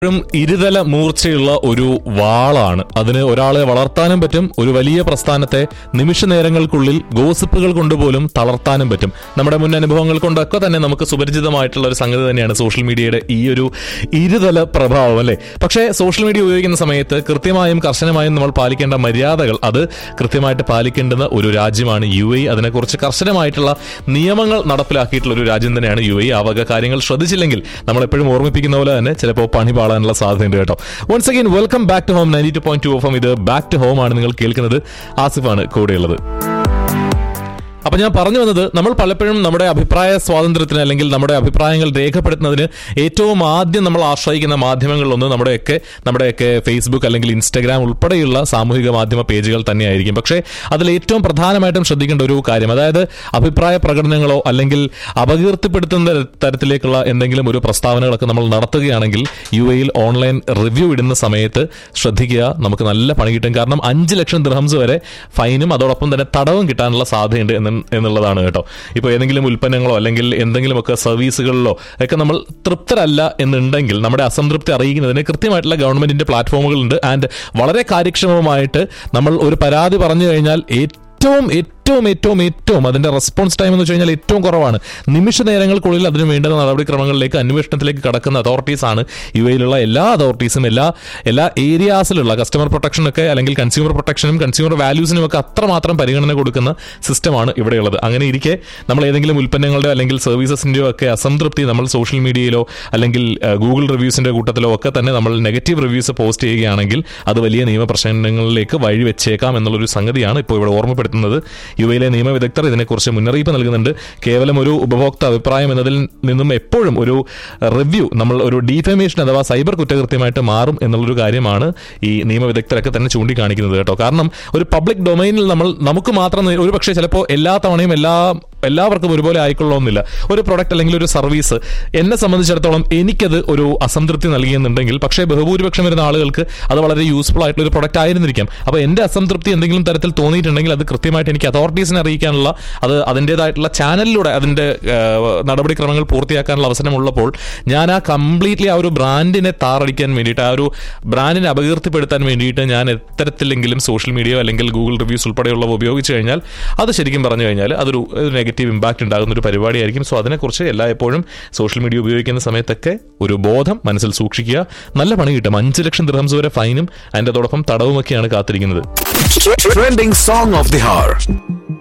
ും ഇരുതല മൂർച്ചയുള്ള ഒരു വാളാണ് അതിന് ഒരാളെ വളർത്താനും പറ്റും ഒരു വലിയ പ്രസ്ഥാനത്തെ നിമിഷ നേരങ്ങൾക്കുള്ളിൽ ഗോസിപ്പുകൾ കൊണ്ടുപോലും തളർത്താനും പറ്റും നമ്മുടെ മുൻ അനുഭവങ്ങൾ കൊണ്ടൊക്കെ തന്നെ നമുക്ക് സുപരിചിതമായിട്ടുള്ള ഒരു സംഗതി തന്നെയാണ് സോഷ്യൽ മീഡിയയുടെ ഈ ഒരു ഇരുതല പ്രഭാവം അല്ലേ പക്ഷേ സോഷ്യൽ മീഡിയ ഉപയോഗിക്കുന്ന സമയത്ത് കൃത്യമായും കർശനമായും നമ്മൾ പാലിക്കേണ്ട മര്യാദകൾ അത് കൃത്യമായിട്ട് പാലിക്കേണ്ടുന്ന ഒരു രാജ്യമാണ് യു എ അതിനെക്കുറിച്ച് കർശനമായിട്ടുള്ള നിയമങ്ങൾ നടപ്പിലാക്കിയിട്ടുള്ള ഒരു രാജ്യം തന്നെയാണ് യു എ ആ വക കാര്യങ്ങൾ ശ്രദ്ധിച്ചില്ലെങ്കിൽ നമ്മൾ എപ്പോഴും ഓർമ്മിപ്പിക്കുന്ന പോലെ തന്നെ ചിലപ്പോൾ പണി പാളാനുള്ള സാധ്യതയുണ്ട് കേട്ടോ once again welcome back to home ninety two point two of ഇത് ബാക്ക് ടു ഹോം ആണ് നിങ്ങൾ കേൾക്കുന്നത് ആസിഫാണ് കൂടെയുള്ളത് അപ്പൊ ഞാൻ പറഞ്ഞു വന്നത് നമ്മൾ പലപ്പോഴും നമ്മുടെ അഭിപ്രായ സ്വാതന്ത്ര്യത്തിന് അല്ലെങ്കിൽ നമ്മുടെ അഭിപ്രായങ്ങൾ രേഖപ്പെടുത്തുന്നതിന് ഏറ്റവും ആദ്യം നമ്മൾ ആശ്രയിക്കുന്ന മാധ്യമങ്ങളിലൊന്ന് നമ്മുടെയൊക്കെ നമ്മുടെയൊക്കെ ഫേസ്ബുക്ക് അല്ലെങ്കിൽ ഇൻസ്റ്റഗ്രാം ഉൾപ്പെടെയുള്ള സാമൂഹിക മാധ്യമ പേജുകൾ തന്നെയായിരിക്കും പക്ഷേ അതിൽ ഏറ്റവും പ്രധാനമായിട്ടും ശ്രദ്ധിക്കേണ്ട ഒരു കാര്യം അതായത് അഭിപ്രായ പ്രകടനങ്ങളോ അല്ലെങ്കിൽ അപകീർത്തിപ്പെടുത്തുന്ന തരത്തിലേക്കുള്ള എന്തെങ്കിലും ഒരു പ്രസ്താവനകളൊക്കെ നമ്മൾ നടത്തുകയാണെങ്കിൽ യു എയിൽ ഓൺലൈൻ റിവ്യൂ ഇടുന്ന സമയത്ത് ശ്രദ്ധിക്കുക നമുക്ക് നല്ല പണി കിട്ടും കാരണം അഞ്ച് ലക്ഷം ദിർഹംസ് വരെ ഫൈനും അതോടൊപ്പം തന്നെ തടവും കിട്ടാനുള്ള സാധ്യതയുണ്ട് എന്ന് എന്നുള്ളതാണ് കേട്ടോ ഇപ്പോൾ ഏതെങ്കിലും ഉൽപ്പന്നങ്ങളോ അല്ലെങ്കിൽ എന്തെങ്കിലുമൊക്കെ സർവീസുകളിലോ ഒക്കെ നമ്മൾ തൃപ്തരല്ല എന്നുണ്ടെങ്കിൽ നമ്മുടെ അസംതൃപ്തി അറിയിക്കുന്നതിന് കൃത്യമായിട്ടുള്ള ഗവൺമെന്റിന്റെ പ്ലാറ്റ്ഫോമുകളുണ്ട് ആൻഡ് വളരെ കാര്യക്ഷമമായിട്ട് നമ്മൾ ഒരു പരാതി പറഞ്ഞു കഴിഞ്ഞാൽ ഏറ്റവും ഏറ്റവും ഏറ്റവും ഏറ്റവും അതിന്റെ റെസ്പോൺസ് ടൈം എന്ന് വെച്ച് കഴിഞ്ഞാൽ ഏറ്റവും കുറവാണ് നിമിഷ നേരങ്ങൾക്കുള്ളിൽ അതിന് വേണ്ടുന്ന നടപടിക്രമങ്ങളിലേക്ക് അന്വേഷണത്തിലേക്ക് കടക്കുന്ന അതോറിറ്റീസ് ആണ് യു എയിലുള്ള എല്ലാ അതോറിറ്റീസും എല്ലാ എല്ലാ ഏരിയാസിലുള്ള കസ്റ്റമർ പ്രൊട്ടക്ഷനൊക്കെ അല്ലെങ്കിൽ കൺസ്യൂമർ പ്രൊട്ടക്ഷനും കൺസ്യൂമർ വാല്യൂസിനും ഒക്കെ അത്രമാത്രം പരിഗണന കൊടുക്കുന്ന സിസ്റ്റമാണ് ഇവിടെയുള്ളത് അങ്ങനെ ഇരിക്കെ നമ്മൾ ഏതെങ്കിലും ഉൽപ്പന്നങ്ങളുടെയോ അല്ലെങ്കിൽ സർവീസസിന്റെയോ ഒക്കെ അസംതൃപ്തി നമ്മൾ സോഷ്യൽ മീഡിയയിലോ അല്ലെങ്കിൽ ഗൂഗിൾ റിവ്യൂസിന്റെ കൂട്ടത്തിലോ ഒക്കെ തന്നെ നമ്മൾ നെഗറ്റീവ് റിവ്യൂസ് പോസ്റ്റ് ചെയ്യുകയാണെങ്കിൽ അത് വലിയ നിയമപ്രശ്നങ്ങളിലേക്ക് വഴിവെച്ചേക്കാം എന്നുള്ളൊരു സംഗതിയാണ് ഇപ്പോൾ ഇവിടെ ഓർമ്മപ്പെടുത്തുന്നത് യു എയിലെ നിയമവിദഗ്ധർ ഇതിനെക്കുറിച്ച് മുന്നറിയിപ്പ് നൽകുന്നുണ്ട് കേവലം ഒരു ഉപഭോക്തൃ അഭിപ്രായം എന്നതിൽ നിന്നും എപ്പോഴും ഒരു റിവ്യൂ നമ്മൾ ഒരു ഡീഫമേഷൻ അഥവാ സൈബർ കുറ്റകൃത്യമായിട്ട് മാറും എന്നുള്ളൊരു കാര്യമാണ് ഈ നിയമവിദഗ്ധരൊക്കെ തന്നെ ചൂണ്ടിക്കാണിക്കുന്നത് കേട്ടോ കാരണം ഒരു പബ്ലിക് ഡൊമൈനിൽ നമ്മൾ നമുക്ക് മാത്രം ഒരു പക്ഷേ ചിലപ്പോൾ എല്ലാ തവണയും എല്ലാ എല്ലാവർക്കും ഒരുപോലെ ആയിക്കൊള്ളണമെന്നില്ല ഒരു പ്രൊഡക്റ്റ് അല്ലെങ്കിൽ ഒരു സർവീസ് എന്നെ സംബന്ധിച്ചിടത്തോളം എനിക്കത് ഒരു അസംതൃപ്തി നൽകിയെന്നുണ്ടെങ്കിൽ പക്ഷേ ബഹുഭൂരിപക്ഷം വരുന്ന ആളുകൾക്ക് അത് വളരെ യൂസ്ഫുൾ ആയിട്ടുള്ള ഒരു പ്രൊഡക്റ്റ് ആയിരുന്നിരിക്കാം അപ്പോൾ എന്റെ അസംതൃപ്തി എന്തെങ്കിലും തരത്തിൽ തോന്നിയിട്ടുണ്ടെങ്കിൽ അത് കൃത്യമായിട്ട് എനിക്ക് അതോറിറ്റീസിനെ അറിയിക്കാനുള്ള അത് അതിൻ്റെതായിട്ടുള്ള ചാനലിലൂടെ അതിന്റെ നടപടിക്രമങ്ങൾ പൂർത്തിയാക്കാനുള്ള അവസരമുള്ളപ്പോൾ ഞാൻ ആ കംപ്ലീറ്റ്ലി ആ ഒരു ബ്രാൻഡിനെ താറടിക്കാൻ വേണ്ടിയിട്ട് ആ ഒരു ബ്രാൻഡിനെ അപകീർത്തിപ്പെടുത്താൻ വേണ്ടിയിട്ട് ഞാൻ എത്തരത്തിലെങ്കിലും സോഷ്യൽ മീഡിയ അല്ലെങ്കിൽ ഗൂഗിൾ റിവ്യൂസ് ഉൾപ്പെടെയുള്ളവ ഉപയോഗിച്ച് കഴിഞ്ഞാൽ അത് ശരിക്കും പറഞ്ഞു കഴിഞ്ഞാൽ അതൊരു നെഗറ്റീവ് ഇമ്പാക്റ്റ് ഉണ്ടാകുന്ന ഒരു പരിപാടിയായിരിക്കും സോ അതിനെക്കുറിച്ച് എല്ലായ്പ്പോഴും സോഷ്യൽ മീഡിയ ഉപയോഗിക്കുന്ന സമയത്തൊക്കെ ഒരു ബോധം മനസ്സിൽ സൂക്ഷിക്കുക നല്ല പണി കിട്ടും അഞ്ച് ലക്ഷം ദിർഹംസ് വരെ ഫൈനും അതിൻ്റെ അതോടൊപ്പം തടവുമൊക്കെയാണ് കാത്തിരിക്കുന്നത് Trending song of the hour.